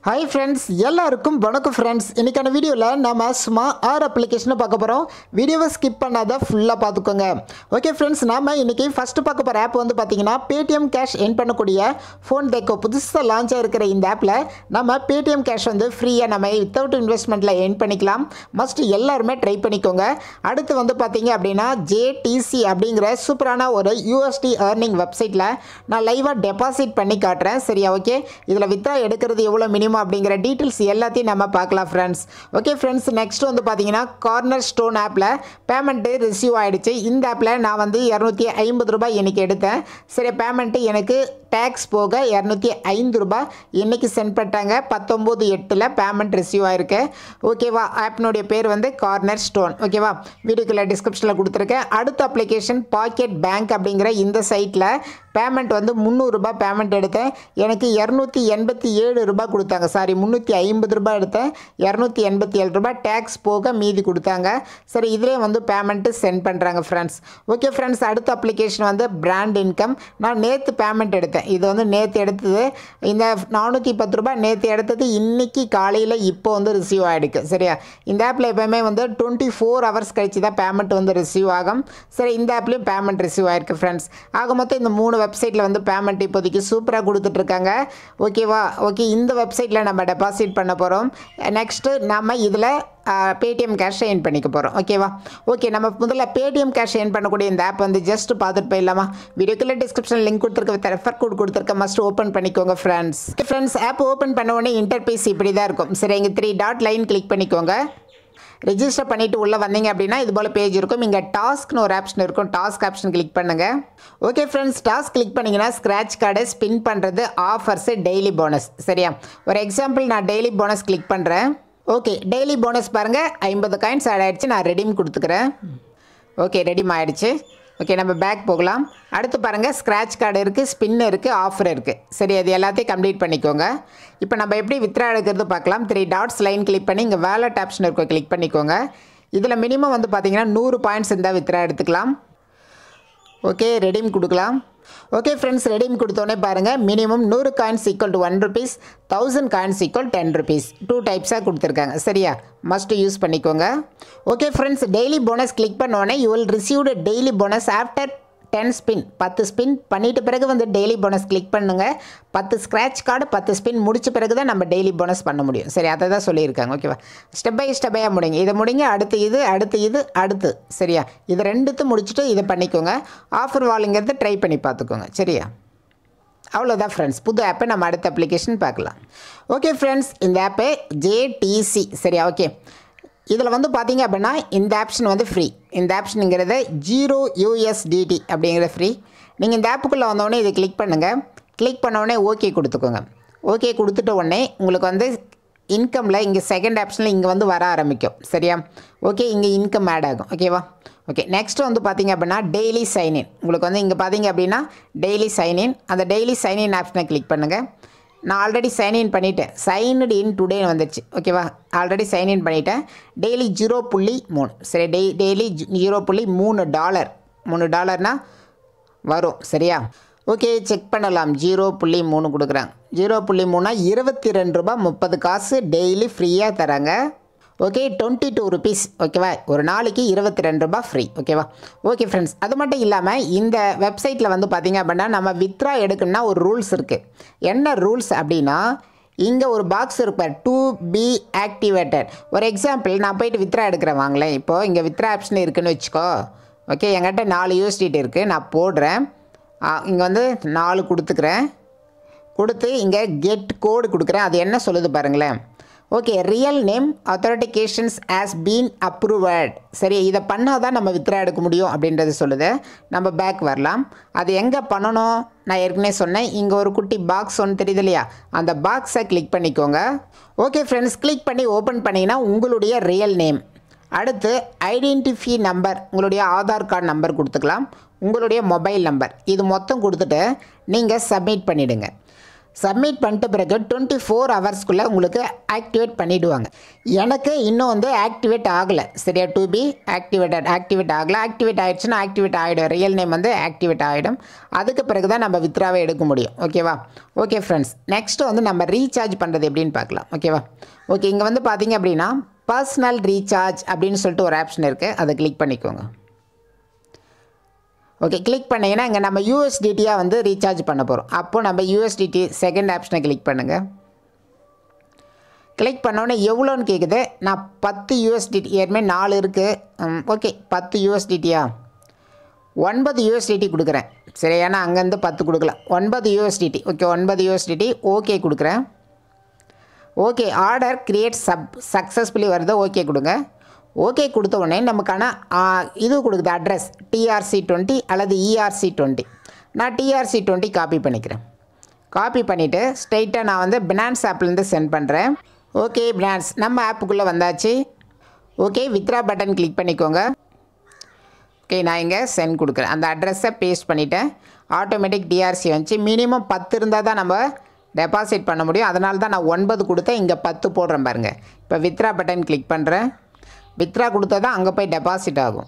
hi friends எல்லாருக்கும் வணக்கம் friends இன்றைக்கான வீடியோவில் நம்ம சும்மா ஆறு அப்ளிகேஷனை பார்க்க போகிறோம் வீடியோவை ஸ்கிப் பண்ணாத ஃபுல்லாக பார்த்துக்கோங்க ஓகே ஃப்ரெண்ட்ஸ் நாம இன்றைக்கி ஃபஸ்ட்டு பார்க்க போகிற ஆப் வந்து பார்த்தீங்கன்னா பேடிஎம் கேஷ் என் பண்ணக்கூடிய ஃபோன் தேக்கோ புதுசாக லான்ச் ஆகிருக்கிற இந்த ஆப்பில் நம்ம பேடிஎம் கேஷ் வந்து ஃப்ரீயாக நம்ம வித்தவுட் இன்வெஸ்ட்மெண்ட்டில் என் பண்ணிக்கலாம் மஸ்ட் எல்லாருமே ட்ரை பண்ணிக்கோங்க அடுத்து வந்து பார்த்தீங்க அப்படின்னா ஜேடிசி அப்படிங்கிற சூப்பரான ஒரு யூஎஸ்டி ஏர்னிங் வெப்சைட்டில் நான் லைவாக டெபாசிட் பண்ணி காட்டுறேன் சரியா ஓகே இதில் வித்ரா எடுக்கிறது எவ்வளோ மினிமம் அப்படிங்கிற டீட்டெயில்ஸ் எல்லாத்தையும் நம்ம பார்க்கலாம் ஃப்ரெண்ட்ஸ் ஓகே ஃப்ரெண்ட்ஸ் நெக்ஸ்ட் வந்து பார்த்தீங்கன்னா கார்னர் ஸ்டோன் ஆப்பில் பேமெண்ட்டு ரிசீவ் ஆகிடுச்சு இந்த ஆப்பில் நான் வந்து இரநூத்தி ஐம்பது ரூபாய் இன்றைக்கி எடுத்தேன் சரி பேமெண்ட்டு எனக்கு டேக்ஸ் போக இரநூத்தி ஐந்து ரூபாய் இன்றைக்கி சென்ட் பண்ணிட்டாங்க பத்தொம்போது எட்டில் பேமெண்ட் ரிசீவ் ஆயிருக்கு ஓகேவா ஆப்பினுடைய பேர் வந்து கார்னர் ஸ்டோன் ஓகேவா வீடியோக்குள்ள டிஸ்கிரிப்ஷனில் கொடுத்துருக்கேன் அடுத்த அப்ளிகேஷன் பாக்கெட் பேங்க் அப்படிங்கிற இந்த சைட்டில் பேமெண்ட் வந்து முந்நூறுரூபா பேமெண்ட் எடுத்தேன் எனக்கு இரநூத்தி எண்பத்தி ஏழு ரூபாய் கொடுத்தாங்க சாரி முந்நூற்றி ஐம்பது ரூபாய் எடுத்தேன் இரநூத்தி எண்பத்தி ஏழு ரூபாய் டேக்ஸ் போக மீதி கொடுத்தாங்க சரி இதிலே வந்து பேமெண்ட்டு சென்ட் பண்ணுறாங்க ஃப்ரெண்ட்ஸ் ஓகே ஃப்ரெண்ட்ஸ் அடுத்த அப்ளிகேஷன் வந்து பிராண்ட் இன்கம் நான் நேற்று பேமெண்ட் எடுத்தேன் இது வந்து நேற்று எடுத்தது இந்த நானூற்றி பத்து ரூபாய் நேற்று எடுத்தது இன்னைக்கு காலையில் இப்போ வந்து ரிசீவ் ஆகிடுக்கு சரியா இந்த ஆப்பில் எப்போயுமே வந்து டுவெண்ட்டி ஃபோர் ஹவர்ஸ் கழிச்சு தான் பேமெண்ட் வந்து ரிசீவ் ஆகும் சரி இந்த ஆப்லேயும் பேமெண்ட் ரிசீவ் ஆயிருக்கு ஃப்ரெண்ட்ஸ் ஆக மொத்தம் இந்த மூணு வெப்சைட்டில் வந்து பேமெண்ட் இப்போதைக்கு சூப்பராக கொடுத்துட்ருக்காங்க ஓகேவா ஓகே இந்த வெப்சைட்டில் நம்ம டெபாசிட் பண்ண போகிறோம் நெக்ஸ்ட்டு நம்ம இதில் பேடிஎம் கேஷ் எயின் பண்ணிக்க போகிறோம் ஓகேவா ஓகே நம்ம முதல்ல பேடிஎம் கேஷ் எயின் பண்ணக்கூடிய இந்த ஆப் வந்து ஜஸ்ட் பார்த்துட்டு போயிடலாமா வீடியோக்குள்ள டிஸ்கிரிப்ஷன் லிங்க் கொடுத்துருக்க ரெஃபர் கோட் கொடுத்துருக்க மஸ்ட் ஓப்பன் பண்ணிக்கோங்க ஃப்ரெண்ட்ஸ் ஃப்ரெண்ட்ஸ் ஆப் ஓப்பன் பண்ண உடனே இன்டர்பேஸ் இப்படி தான் இருக்கும் சரி இங்கே த்ரீ டாட் லைன் கிளிக் பண்ணிக்கோங்க ரெஜிஸ்டர் பண்ணிவிட்டு உள்ளே வந்தீங்க அப்படின்னா இது போல் பேஜ் இருக்கும் இங்கே டாஸ்க்னு ஒரு ஆப்ஷன் இருக்கும் டாஸ்க் ஆப்ஷன் கிளிக் பண்ணுங்கள் ஓகே ஃப்ரெண்ட்ஸ் டாஸ்க் கிளிக் பண்ணிங்கன்னா ஸ்க்ராட்ச் கார்டை ஸ்பின் பண்ணுறது ஆஃபர்ஸு டெய்லி போனஸ் சரியா ஒரு எக்ஸாம்பிள் நான் டெய்லி போனஸ் கிளிக் பண்ணுறேன் ஓகே டெய்லி போனஸ் பாருங்கள் ஐம்பது காயின்ஸ் ஆட் ஆகிடுச்சு நான் ரெடீம் கொடுத்துக்கிறேன் ஓகே ரெடீம் ஆகிடுச்சு ஓகே நம்ம பேக் போகலாம் அடுத்து பாருங்கள் ஸ்க்ராட்ச் கார்டு இருக்குது ஸ்பின் இருக்குது ஆஃபர் இருக்குது சரி அது எல்லாத்தையும் கம்ப்ளீட் பண்ணிக்கோங்க இப்போ நம்ம எப்படி வித்ரா எடுக்கிறது பார்க்கலாம் த்ரீ டாட்ஸ் லைன் கிளிக் பண்ணி இங்கே வேலட் ஆப்ஷன் இருக்கும் கிளிக் பண்ணிக்கோங்க இதில் மினிமம் வந்து பார்த்தீங்கன்னா நூறு பாயிண்ட்ஸ் இருந்தால் வித்ரா எடுத்துக்கலாம் ஓகே ரெடீம் கொடுக்கலாம் ஓகே ஃப்ரெண்ட்ஸ் ரெடீம் கொடுத்தோன்னே பாருங்கள் மினிமம் நூறு coins equal to one rupees thousand coins equal ten rupees two டைப்ஸாக கொடுத்துருக்காங்க சரியா மஸ்ட் யூஸ் பண்ணிக்கோங்க okay friends daily bonus click பண்ணோடனே you will received daily bonus after ten spin பத்து ஸ்பின் பண்ணிட்ட பிறகு வந்து டெய்லி போனஸ் கிளிக் பண்ணுங்கள் பத்து ஸ்க்ராட்ச் கார்டு பத்து ஸ்பின் முடிச்ச பிறகு தான் நம்ம டெய்லி போனஸ் பண்ண முடியும் சரி அதை தான் சொல்லியிருக்காங்க ஓகேவா ஸ்டெப் பை ஸ்டெப்பாக முடிங்க இதை முடிங்க அடுத்து இது அடுத்து இது அடுத்து சரியா இது ரெண்டுத்து முடிச்சுட்டு இதை பண்ணிக்கோங்க ஆஃபர் வாலுங்கிறது ட்ரை பண்ணி பார்த்துக்கோங்க சரியா அவ்வளோதான் ஃப்ரெண்ட்ஸ் புது ஆப்பை நம்ம அடுத்த அப்ளிகேஷன் பார்க்கலாம் ஓகே ஃப்ரெண்ட்ஸ் இந்த ஆப்பு ஜேடிசி சரியா ஓகே இதில் வந்து பார்த்தீங்க அப்படின்னா இந்த ஆப்ஷன் வந்து ஃப்ரீ இந்த ஆப்ஷனுங்கிறது ஜீரோ யூஎஸ்டிடி அப்படிங்கிற ஃப்ரீ நீங்கள் இந்த ஆப்புக்குள்ளே வந்தோடனே இதை கிளிக் பண்ணுங்கள் கிளிக் பண்ணோடனே ஓகே கொடுத்துக்கோங்க ஓகே கொடுத்துட்ட உடனே உங்களுக்கு வந்து இன்கமில் இங்கே செகண்ட் ஆப்ஷனில் இங்கே வந்து வர ஆரம்பிக்கும் சரியா ஓகே இங்கே இன்கம் ஆட் ஆகும் ஓகேவா ஓகே நெக்ஸ்ட் வந்து பார்த்தீங்க அப்படின்னா டெய்லி சைன்இன் உங்களுக்கு வந்து இங்கே பார்த்தீங்க அப்படின்னா டெய்லி சைன்இன் அந்த டெய்லி சைன்இன் ஆப்ஷனை கிளிக் பண்ணுங்கள் நான் ஆல்ரெடி சைன்இன் பண்ணிட்டேன் சைன்டு இன் டுடேன்னு வந்துடுச்சு ஓகேவா ஆல்ரெடி சைன்இன் பண்ணிட்டேன் டெய்லி ஜீரோ புள்ளி மூணு சரி டெய் டெய்லி ஜீரோ புள்ளி மூணு டாலர் மூணு டாலர்னால் வரும் சரியா ஓகே செக் பண்ணலாம் ஜீரோ புள்ளி மூணு கொடுக்குறாங்க ஜீரோ புள்ளி மூணா இருபத்தி ரெண்டு ரூபா முப்பது காசு டெய்லி ஃப்ரீயாக தராங்க ஓகே டுவெண்ட்டி டூ ருபீஸ் ஓகேவா ஒரு நாளைக்கு இருபத்தி ரெண்டு ரூபா ஃப்ரீ ஓகேவா ஓகே ஃப்ரெண்ட்ஸ் அது மட்டும் இல்லாமல் இந்த வெப்சைட்டில் வந்து பார்த்திங்க அப்படின்னா நம்ம வித்ரா எடுக்கணும்னா ஒரு ரூல்ஸ் இருக்குது என்ன ரூல்ஸ் அப்படின்னா இங்கே ஒரு பாக்ஸ் இருப்பார் டு பி ஆக்டிவேட்டட் ஒரு எக்ஸாம்பிள் நான் போயிட்டு வித்ரா எடுக்கிறேன் வாங்களேன் இப்போது இங்கே வித்ரா ஆப்ஷன் இருக்குன்னு வச்சுக்கோ ஓகே என்கிட்ட நாலு யூஎஸ்டிடி இருக்குது நான் போடுறேன் இங்கே வந்து நாலு கொடுத்துக்கிறேன் கொடுத்து இங்கே கெட் கோடு கொடுக்குறேன் அது என்ன சொல்லுது பாருங்களேன் okay real name authentications has been approved சரி இதை பண்ணால் தான் நம்ம வித்ரா எடுக்க முடியும் அப்படின்றது சொல்லுது நம்ம பேக் வரலாம் அது எங்கே பண்ணணும் நான் ஏற்கனவே சொன்னேன் இங்கே ஒரு குட்டி பாக்ஸ் ஒன்று தெரியுது இல்லையா அந்த பாக்ஸை கிளிக் பண்ணிக்கோங்க ஓகே ஃப்ரெண்ட்ஸ் கிளிக் பண்ணி ஓப்பன் பண்ணிங்கன்னா உங்களுடைய ரியல் நேம் அடுத்து ஐடென்டிஃபி நம்பர் உங்களுடைய ஆதார் கார்டு நம்பர் கொடுத்துக்கலாம் உங்களுடைய மொபைல் நம்பர் இது மொத்தம் கொடுத்துட்டு நீங்கள் சப்மிட் பண்ணிவிடுங்க சப்மிட் பண்ணிட்ட பிறகு டுவெண்ட்டி ஃபோர் ஹவர்ஸ்க்குள்ளே உங்களுக்கு ஆக்டிவேட் பண்ணிவிடுவாங்க எனக்கு இன்னும் வந்து ஆக்டிவேட் ஆகலை சரியா டு பி ஆக்டிவேட்டட் ஆக்டிவேட் ஆகலை ஆக்டிவேட் ஆகிடுச்சுன்னா ஆக்டிவேட் ஆகிடும் ரியல் நேம் வந்து ஆக்டிவேட் ஆகிடும் அதுக்கு பிறகு தான் நம்ம வித்ராவை எடுக்க முடியும் ஓகேவா ஓகே ஃப்ரெண்ட்ஸ் நெக்ஸ்ட்டு வந்து நம்ம ரீசார்ஜ் பண்ணுறது எப்படின்னு பார்க்கலாம் ஓகேவா ஓகே இங்கே வந்து பார்த்தீங்க அப்படின்னா பர்சனல் ரீசார்ஜ் அப்படின்னு சொல்லிட்டு ஒரு ஆப்ஷன் இருக்குது அதை கிளிக் பண்ணிக்கோங்க ஓகே கிளிக் பண்ணிங்கன்னா இங்கே நம்ம யூஎஸ்டிடியாக வந்து ரீசார்ஜ் பண்ண போகிறோம் அப்போது நம்ம யூஎஸ்டிடி செகண்ட் ஆப்ஷனை கிளிக் பண்ணுங்கள் கிளிக் பண்ணோன்னே எவ்வளோன்னு கேட்குது நான் பத்து யூஎஸ்டிடி ஏற்கனவே நாலு இருக்குது ஓகே பத்து யூஎஸ்டிடியா ஒன்பது யூஎஸ்டிடி கொடுக்குறேன் சரி ஏன்னா அங்கேருந்து பத்து கொடுக்கலாம் ஒன்பது யூஎஸ்டிடி ஓகே ஒன்பது யூஎஸ்டிடி ஓகே கொடுக்குறேன் okay order create sub successfully வருது ஓகே கொடுங்க ஓகே கொடுத்த உடனே நமக்கான ஆ, இது கொடுக்குது அட்ரஸ் டிஆர்சி டுவெண்ட்டி அல்லது இஆர்சி டுவெண்ட்டி நான் டிஆர்சி டுவெண்ட்டி காப்பி பண்ணிக்கிறேன் காப்பி பண்ணிவிட்டு ஸ்ட்ரைட்டாக நான் வந்து பினான்ஸ் ஆப்லேருந்து சென்ட் பண்ணுறேன் ஓகே பினான்ஸ் நம்ம ஆப்புக்குள்ளே வந்தாச்சு ஓகே வித்ரா பட்டன் கிளிக் பண்ணிக்கோங்க ஓகே நான் இங்கே சென்ட் கொடுக்குறேன் அந்த அட்ரஸை பேஸ்ட் பண்ணிவிட்டேன் ஆட்டோமேட்டிக் டிஆர்சி வந்துச்சு மினிமம் பத்து இருந்தால் தான் நம்ம டெபாசிட் பண்ண முடியும் அதனால தான் நான் ஒன்பது கொடுத்தேன் இங்கே பத்து போடுறேன் பாருங்கள் இப்போ வித்ரா பட்டன் கிளிக் பண்ணுறேன் வித்ரா கொடுத்தா தான் அங்கே போய் டெபாசிட் ஆகும்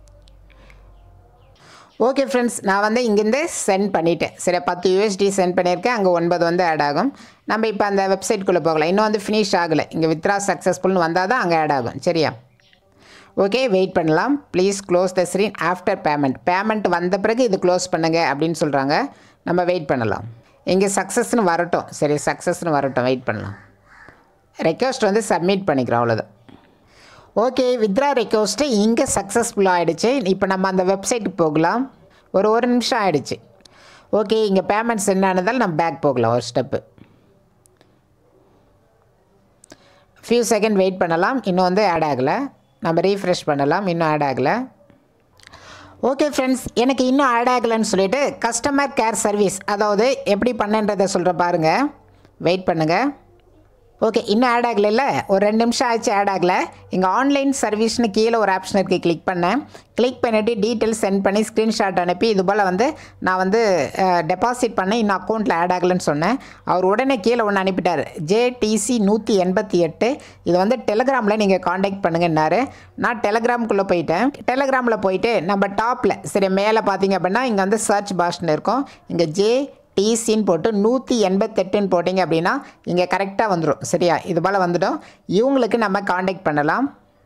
ஓகே ஃப்ரெண்ட்ஸ் நான் வந்து இங்கேருந்து சென்ட் பண்ணிட்டேன் சரி பத்து யூஎஸ்டி சென்ட் பண்ணியிருக்கேன் அங்கே ஒன்பது வந்து ஆட் ஆகும் நம்ம இப்போ அந்த வெப்சைட்குள்ளே போகலாம் இன்னும் வந்து ஃபினிஷ் ஆகலை இங்கே வித்ரா சக்ஸஸ்ஃபுல்னு வந்தால் தான் அங்கே ஆட் ஆகும் சரியா ஓகே வெயிட் பண்ணலாம் please close the screen after payment payment வந்த பிறகு இது க்ளோஸ் பண்ணுங்க அப்படின்னு சொல்கிறாங்க நம்ம வெயிட் பண்ணலாம் இங்கே சக்ஸஸ்னு வரட்டும் சரி சக்ஸஸ்னு வரட்டும் வெயிட் பண்ணலாம் ரெக்வஸ்ட் வந்து சப்மிட் பண்ணிக்கிறோம் அவ்வளோதான் ஓகே வித்ரா ரெக்வஸ்ட்டு இங்கே சக்ஸஸ்ஃபுல் ஆகிடுச்சு இப்போ நம்ம அந்த வெப்சைட்டுக்கு போகலாம் ஒரு ஒரு நிமிஷம் ஆகிடுச்சு ஓகே இங்கே பேமெண்ட் சென்ட் ஆனதால் நம்ம பேக் போகலாம் ஒரு ஸ்டெப்பு ஃபியூ செகண்ட் வெயிட் பண்ணலாம் இன்னும் வந்து ஆட் ஆகலை நம்ம ரீஃப்ரெஷ் பண்ணலாம் இன்னும் ஆட் ஆகலை ஓகே ஃப்ரெண்ட்ஸ் எனக்கு இன்னும் ஆட் ஆகலைன்னு சொல்லிட்டு கஸ்டமர் கேர் சர்வீஸ் அதாவது எப்படி பண்ணன்றதை சொல்கிற பாருங்கள் வெயிட் பண்ணுங்கள் ஓகே இன்னும் ஆட் ஆகலைல்ல ஒரு ரெண்டு நிமிஷம் ஆச்சு ஆட் ஆகலை இங்கே ஆன்லைன் சர்வீஸ்னு கீழே ஒரு ஆப்ஷன் இருக்குது கிளிக் பண்ணேன் கிளிக் பண்ணிவிட்டு டீட்டெயில்ஸ் சென்ட் பண்ணி ஸ்க்ரீன்ஷாட் அனுப்பி இது போல் வந்து நான் வந்து டெபாசிட் பண்ணேன் இன்னும் அக்கௌண்ட்டில் ஆட் ஆகலைன்னு சொன்னேன் அவர் உடனே கீழே ஒன்று அனுப்பிட்டார் ஜேடிசி நூற்றி எண்பத்தி எட்டு இது வந்து டெலகிராமில் நீங்கள் காண்டாக்ட் பண்ணுங்கன்னாரு நான் டெலகிராமுக்குள்ளே போயிட்டேன் டெலகிராமில் போயிட்டு நம்ம டாப்பில் சரி மேலே பார்த்தீங்க அப்படின்னா இங்கே வந்து சர்ச் பாஷ்னு இருக்கும் இங்கே ஜே டிசின்னு போட்டு நூற்றி எண்பத்தெட்டுன்னு போட்டிங்க அப்படின்னா இங்கே கரெக்டாக வந்துடும் சரியா இது போல் வந்துடும் இவங்களுக்கு நம்ம காண்டாக்ட் பண்ணலாம்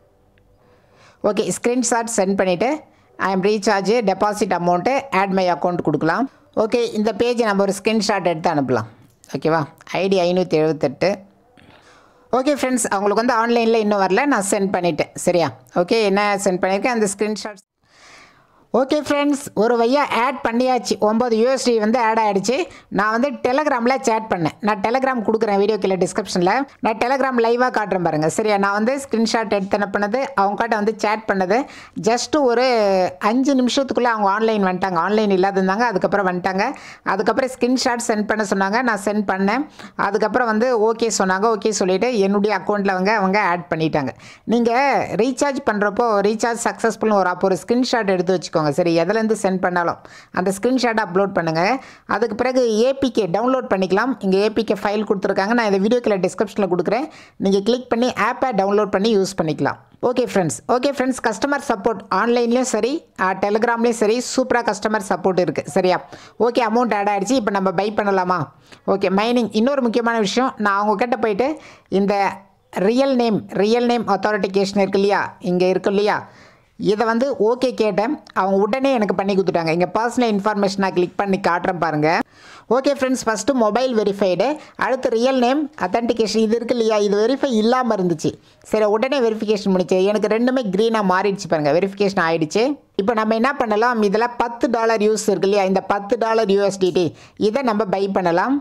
ஓகே ஸ்க்ரீன்ஷாட் சென்ட் பண்ணிவிட்டு I am recharge deposit amount add my account கொடுக்கலாம் ஓகே இந்த பேஜ் நம்ம ஒரு ஸ்க்ரீன்ஷாட் எடுத்து அனுப்பலாம் ஓகேவா ஐடி ஐநூற்றி எழுபத்தெட்டு ஓகே ஃப்ரெண்ட்ஸ் அவங்களுக்கு வந்து ஆன்லைனில் இன்னும் வரல நான் சென்ட் பண்ணிட்டேன் சரியா ஓகே என்ன சென்ட் பண்ணியிருக்கேன் அந்த ஸ்க்ரீன்ஷாட்ஸ் ஓகே ஃப்ரெண்ட்ஸ் ஒரு வையா ஆட் பண்ணியாச்சு ஒம்பது யூஎஸ்டி வந்து ஆட் ஆகிடுச்சு நான் வந்து டெலகிராமில் சேட் பண்ணேன் நான் டெலகிராம் கொடுக்குறேன் வீடியோ கீழே டிஸ்கிரிப்ஷனில் நான் டெலகிராம் லைவாக காட்டுறேன் பாருங்கள் சரியா நான் வந்து ஸ்க்ரீன்ஷாட் எடுத்து அனுப்புனது அவங்க கிட்ட வந்து சேட் பண்ணது ஜஸ்ட்டு ஒரு அஞ்சு நிமிஷத்துக்குள்ளே அவங்க ஆன்லைன் வந்துட்டாங்க ஆன்லைன் இல்லாதிருந்தாங்க அதுக்கப்புறம் வந்துட்டாங்க அதுக்கப்புறம் ஸ்க்ரீன்ஷாட் சென்ட் பண்ண சொன்னாங்க நான் சென்ட் பண்ணேன் அதுக்கப்புறம் வந்து ஓகே சொன்னாங்க ஓகே சொல்லிவிட்டு என்னுடைய அக்கௌண்ட்டில் அவங்க அவங்க ஆட் பண்ணிட்டாங்க நீங்கள் ரீசார்ஜ் பண்ணுறப்போ ரீசார்ஜ் சக்ஸஸ்ஃபுல்னு ஒரு அப்போ ஒரு ஸ்க்ரீன்ஷாட் எடுத்து வச்சுக்கோங்க சரி எதுலேருந்து சென்ட் பண்ணாலும் அந்த ஸ்க்ரீன்ஷாட் அப்லோட் பண்ணுங்கள் அதுக்கு பிறகு ஏபிகே டவுன்லோட் பண்ணிக்கலாம் இங்கே ஏபிகே ஃபைல் கொடுத்துருக்காங்க நான் இந்த வீடியோக்கில் டிஸ்கிரிப்ஷனில் கொடுக்குறேன் நீங்கள் கிளிக் பண்ணி ஆப்பை டவுன்லோட் பண்ணி யூஸ் பண்ணிக்கலாம் okay friends okay friends customer support ஆன்லைன்லேயும் சரி டெலிகிராம்லேயும் சரி சூப்பராக கஸ்டமர் சப்போர்ட் இருக்குது சரியா ஓகே அமௌண்ட் ஆட் ஆகிடுச்சு இப்போ நம்ம பை பண்ணலாமா ஓகே மைனிங் இன்னொரு முக்கியமான விஷயம் நான் அவங்க கிட்ட போயிட்டு இந்த real name real name authentication இருக்கு இல்லையா இங்கே இருக்கு இல்லையா இதை வந்து ஓகே கேட்டேன் அவங்க உடனே எனக்கு பண்ணி கொடுத்துட்டாங்க இங்கே பர்சனல் இன்ஃபர்மேஷன் நான் கிளிக் பண்ணி காட்டுறேன் பாருங்கள் okay friends first mobile verified அடுத்து ரியல் நேம் அத்தன்டிகேஷன் இது இருக்கு இல்லையா இது வெரிஃபை இல்லாமல் இருந்துச்சு சரி உடனே வெரிஃபிகேஷன் முடிச்சு எனக்கு ரெண்டுமே க்ரீனாக மாறிடுச்சு பாருங்கள் வெரிஃபிகேஷன் ஆயிடுச்சு இப்போ நம்ம என்ன பண்ணலாம் இதில் பத்து டாலர் யூஸ் இருக்கு இல்லையா இந்த பத்து டாலர் யூஎஸ்டிடி இதை நம்ம பை பண்ணலாம்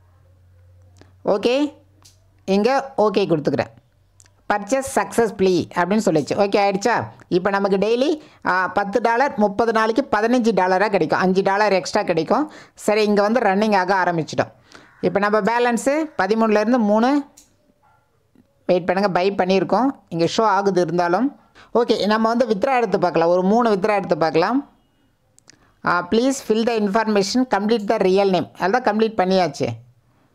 ஓகே இங்கே ஓகே கொடுத்துக்கிறேன் பர்ச்சேஸ் சக்ஸஸ்ஃபுல்லி அப்படின்னு சொல்லிச்சு ஓகே ஆயிடுச்சா இப்போ நமக்கு டெய்லி பத்து டாலர் முப்பது நாளைக்கு பதினஞ்சு டாலராக கிடைக்கும் அஞ்சு டாலர் எக்ஸ்ட்ரா கிடைக்கும் சரி இங்கே வந்து ரன்னிங் ஆக ஆரம்பிச்சிட்டோம் இப்போ நம்ம பேலன்ஸு பதிமூணுலேருந்து மூணு வெயிட் பண்ணுங்கள் பை பண்ணியிருக்கோம் இங்கே ஷோ ஆகுது இருந்தாலும் ஓகே நம்ம வந்து வித்ரா எடுத்து பார்க்கலாம் ஒரு மூணு வித்ரா எடுத்து பார்க்கலாம் please fill the information complete the real name அதான் கம்ப்ளீட் பண்ணியாச்சு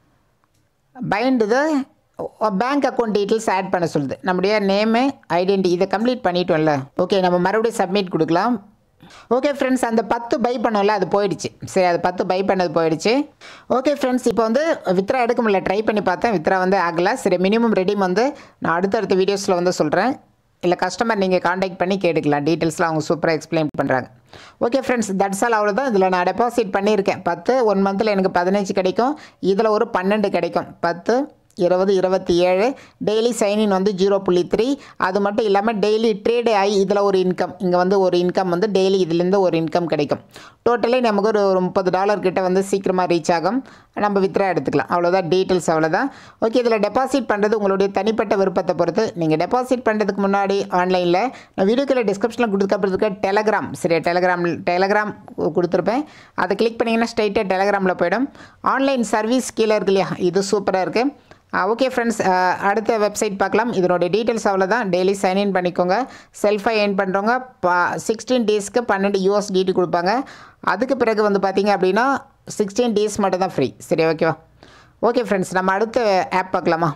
bind the bank account details add பண்ண சொல்லுது நம்முடைய நேமு ஐடென்டி இதை கம்ப்ளீட் பண்ணிட்டோம்ல ஓகே நம்ம மறுபடியும் சப்மிட் கொடுக்கலாம் ஓகே ஃப்ரெண்ட்ஸ் அந்த பத்து பை பண்ணோம்ல அது போயிடுச்சு சரி அது பத்து பை பண்ணது போயிடுச்சு ஓகே ஃப்ரெண்ட்ஸ் இப்போ வந்து வித்ரா எடுக்க முடியல ட்ரை பண்ணி பார்த்தேன் வித்ரா வந்து ஆகலை சரி மினிமம் ரெடீம் வந்து நான் அடுத்தடுத்த வீடியோஸில் வந்து சொல்கிறேன் இல்லை கஸ்டமர் நீங்கள் காண்டாக்ட் பண்ணி கேட்டுக்கலாம் டீட்டெயில்ஸ்லாம் அவங்க சூப்பராக எக்ஸ்பிளைன் பண்ணுறாங்க ஓகே ஃப்ரெண்ட்ஸ் தட்ஸ் ஆல் அவ்வளோதான் இதில் நான் டெபாசிட் பண்ணியிருக்கேன் பத்து ஒன் மந்தில் எனக்கு பதினஞ்சு கிடைக்கும் இதில் ஒரு பன்னெண்டு கிடைக்கும் பத்து இருபது இருபத்தி ஏழு டெய்லி சைனின் வந்து ஜீரோ புள்ளி த்ரீ அது மட்டும் இல்லாமல் டெய்லி ட்ரேடு ஆகி இதில் ஒரு இன்கம் இங்கே வந்து ஒரு இன்கம் வந்து டெய்லி இதுலேருந்து ஒரு இன்கம் கிடைக்கும் டோட்டலி நமக்கு ஒரு ஒரு முப்பது டாலர் கிட்ட வந்து சீக்கிரமாக ரீச் ஆகும் நம்ம வித்ரா எடுத்துக்கலாம் அவ்வளோதான் டீட்டெயில்ஸ் அவ்வளோதான் ஓகே இதில் டெபாசிட் பண்ணுறது உங்களுடைய தனிப்பட்ட விருப்பத்தை பொறுத்து நீங்கள் டெபாசிட் பண்ணுறதுக்கு முன்னாடி ஆன்லைனில் நான் வீடியோக்கில் டிஸ்கிரிப்ஷனில் கொடுத்துக்கப்படுறதுக்கு டெலகிராம் சரி டெலகிராம் டெலகிராம் கொடுத்துருப்பேன் அதை கிளிக் பண்ணிங்கன்னா ஸ்ட்ரைட்டாக டெலகிராமில் போயிடும் ஆன்லைன் சர்வீஸ் கீழே இருக்கு இல்லையா இது சூப்பராக இருக்குது ஓகே ஃப்ரெண்ட்ஸ் அடுத்த வெப்சைட் பார்க்கலாம் இதனுடைய டீட்டெயில்ஸ் அவ்வளோதான் டெய்லி சைன்இன் பண்ணிக்கோங்க செல்ஃபாக ஏர்ன் பண்ணுறவங்க பா சிக்ஸ்டீன் டேஸ்க்கு பன்னெண்டு யூஎஸ்டிடி கொடுப்பாங்க அதுக்கு பிறகு வந்து பார்த்தீங்க அப்படின்னா சிக்ஸ்டீன் டேஸ் மட்டும் தான் ஃப்ரீ சரி ஓகேவா ஓகே ஃப்ரெண்ட்ஸ் நம்ம அடுத்த ஆப் பார்க்கலாமா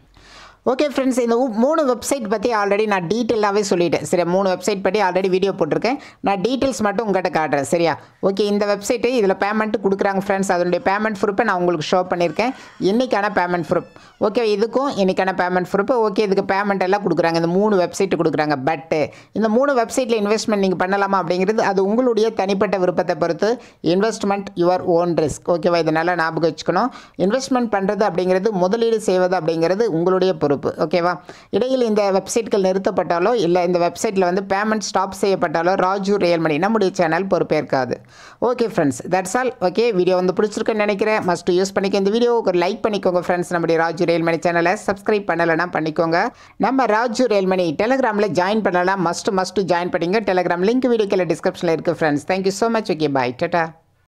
ஓகே ஃப்ரெண்ட்ஸ் இந்த ஊ- மூணு வெப்சைட் பற்றி ஆல்ரெடி நான் டீட்டெயிலாகவே சொல்லிட்டேன் சரி மூணு வெப்சைட் பற்றி ஆல்ரெடி வீடியோ போட்டிருக்கேன் நான் டீட்டெயில்ஸ் மட்டும் உங்கள்கிட்ட காட்டுறேன் சரியா ஓகே இந்த வெப்சைட்டு இதில் பேமெண்ட்டு கொடுக்குறாங்க ஃப்ரெண்ட்ஸ் அதனுடைய பேமெண்ட் ப்ரூஃபை நான் உங்களுக்கு ஷோ பண்ணியிருக்கேன் இன்றைக்கான பேமெண்ட் ப்ரூஃப் ஓகே இதுக்கும் இன்றைக்கான பேமெண்ட் ப்ரூஃப் ஓகே இதுக்கு பேமெண்ட் எல்லாம் கொடுக்குறாங்க இந்த மூணு வெப்சைட்டு கொடுக்குறாங்க பட்டு இந்த மூணு வெப்சைட்டில் இன்வெஸ்ட்மெண்ட் நீங்கள் பண்ணலாமா அப்படிங்கிறது அது உங்களுடைய தனிப்பட்ட விருப்பத்தை பொறுத்து இன்வெஸ்ட்மெண்ட் யுவர் ஓன் ரிஸ்க் ஓகேவா இதனால் ஞாபகம் வச்சுக்கணும் இன்வெஸ்ட்மெண்ட் பண்ணுறது அப்படிங்கிறது முதலீடு செய்வது அப்படிங்கிறது உங்களுடைய பொறுப்பு ஓகேவா இடையில் இந்த வெப்சைட்கள் நிறுத்தப்பட்டாலோ இல்லை இந்த வெப்சைட்டில் வந்து பேமெண்ட் ஸ்டாப் செய்யப்பட்டாலோ ராஜு ரியல் மணி நம்முடைய சேனல் பொறுப்பேற்காது okay friends that's all okay video வந்து பிடிச்சிருக்குன்னு நினைக்கிறேன் மஸ்ட் யூஸ் பண்ணிக்க இந்த வீடியோவுக்கு ஒரு லைக் பண்ணிக்கோங்க ஃப்ரெண்ட்ஸ் நம்முடைய ராஜு ரியல் மணி சேனலை சப்ஸ்கிரைப் பண்ணலைன்னா பண்ணிக்கோங்க நம்ம ராஜு ரியல் மணி டெலிகிராமில் ஜாயின் பண்ணலாம் மஸ்ட் மஸ்ட் ஜாயின் பண்ணிங்க டெலிகிராம் லிங்க் வீடியோக்கில் டிஸ்கிரிப்ஷனில் இருக்குது friends thank you so much okay bye ta-ta